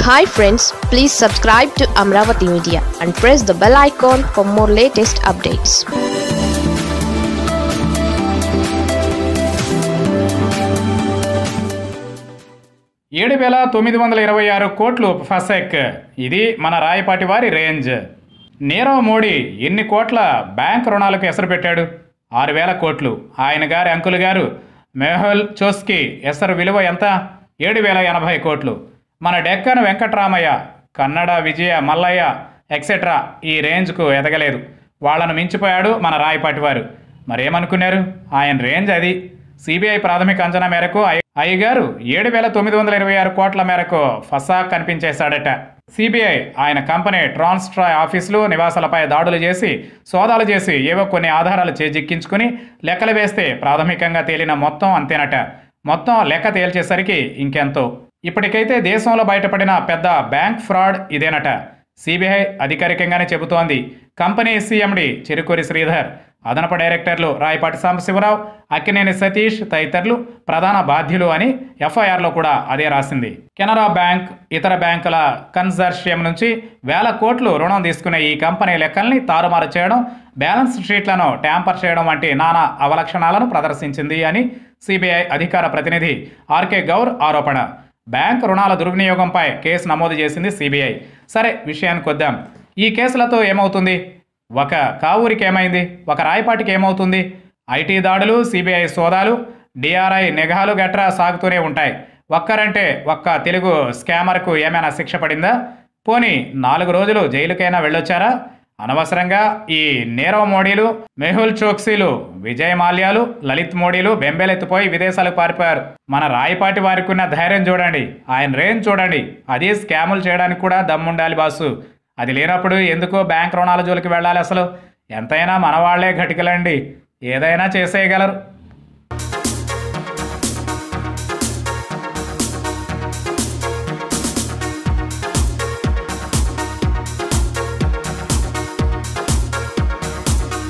hi friends please subscribe to Amaravati media and press the bell icon for more latest updates ఏడు వేల తొమ్మిది వందల ఇరవై ఆరు కోట్లు ఫసెక్ ఇది మన రాయపాటి వారి రేంజ్ నీరవ్ మోడీ ఎన్ని కోట్ల బ్యాంక్ రుణాలకు ఎసరు పెట్టాడు ఆరు వేల కోట్లు ఆయన గారి అంకులు గారు మెహుల్ చోస్కి ఎసరు విలువ ఎంత ఏడు వేల ఎనభై కోట్లు మన డెక్కన్ వెంకట్రామయ్య కన్నడ విజయ మల్లయ్య ఎక్సెట్రా ఈ రేంజ్కు ఎదగలేదు వాళ్ళను మించిపోయాడు మన రాయపాటి వారు మరేమనుకున్నారు ఆయన రేంజ్ అది సిబిఐ ప్రాథమిక అంచనా మేరకు అయ్య- అయ్యగారు ఏడు వేల తొమ్మిది వందల ఇరవై ఆరు కోట్ల మేరకు ఫసా కనిపించేశాడట సిబిఐ ఆయన కంపెనీ ట్రాన్స్ట్రాయ్ ఆఫీసులు నివాసాలపై దాడులు చేసి సోదాలు చేసి ఏవో కొన్ని ఆధారాలు చేజిక్కించుకుని లెక్కలు వేస్తే ప్రాథమికంగా తేలిన మొత్తం అంతేనట మొత్తం లెక్క తేల్చేసరికి ఇంకెంతో ఇప్పటికైతే దేశంలో బయటపడిన పెద్ద బ్యాంక్ ఫ్రాడ్ ఇదేనట సిబిఐ అధికారికంగానే చెబుతోంది కంపెనీ సీఎండి చెరుకూరి శ్రీధర్ అదనపు డైరెక్టర్లు రాయపాటి సాంబశివరావు అక్కినేని సతీష్ తదితరులు ప్రధాన బాధ్యులు అని ఎఫ్ఐఆర్లో కూడా అదే రాసింది కెనరా బ్యాంక్ ఇతర బ్యాంకుల కన్సర్షియం నుంచి వేల కోట్లు రుణం తీసుకునే ఈ కంపెనీ లెక్కల్ని తారుమారు చేయడం బ్యాలెన్స్ షీట్లను ట్యాంపర్ చేయడం వంటి నానా అవలక్షణాలను ప్రదర్శించింది అని సిబిఐ అధికార ప్రతినిధి ఆర్కే గౌర్ ఆరోపణ బ్యాంక్ రుణాల దుర్వినియోగంపై కేసు నమోదు చేసింది సిబిఐ సరే విషయానికి వద్దాం ఈ కేసులతో ఏమవుతుంది ఒక కావూరికి ఏమైంది ఒక రాయపాటికి ఏమవుతుంది ఐటీ దాడులు సిబిఐ సోదాలు డిఆర్ఐ నిఘాలు గట్రా సాగుతూనే ఉంటాయి ఒక్కరంటే ఒక్క తెలుగు స్కామర్కు ఏమైనా శిక్ష పడిందా పోనీ నాలుగు రోజులు జైలుకైనా వెళ్ళొచ్చారా అనవసరంగా ఈ నీరవ్ మోడీలు మెహుల్ చోక్సీలు విజయ్ మాల్యాలు లలిత్ మోడీలు బెంబేలెత్తిపోయి విదేశాలకు పారిపోయారు మన రాయపాటి వారికి ఉన్న ధైర్యం చూడండి ఆయన రేంజ్ చూడండి అది స్కాములు చేయడానికి కూడా దమ్ముండాలి బాసు అది లేనప్పుడు ఎందుకో బ్యాంక్ రుణాల జోలికి వెళ్ళాలి అసలు ఎంతైనా మన వాళ్లే ఘటికలండి ఏదైనా చేసేయగలరు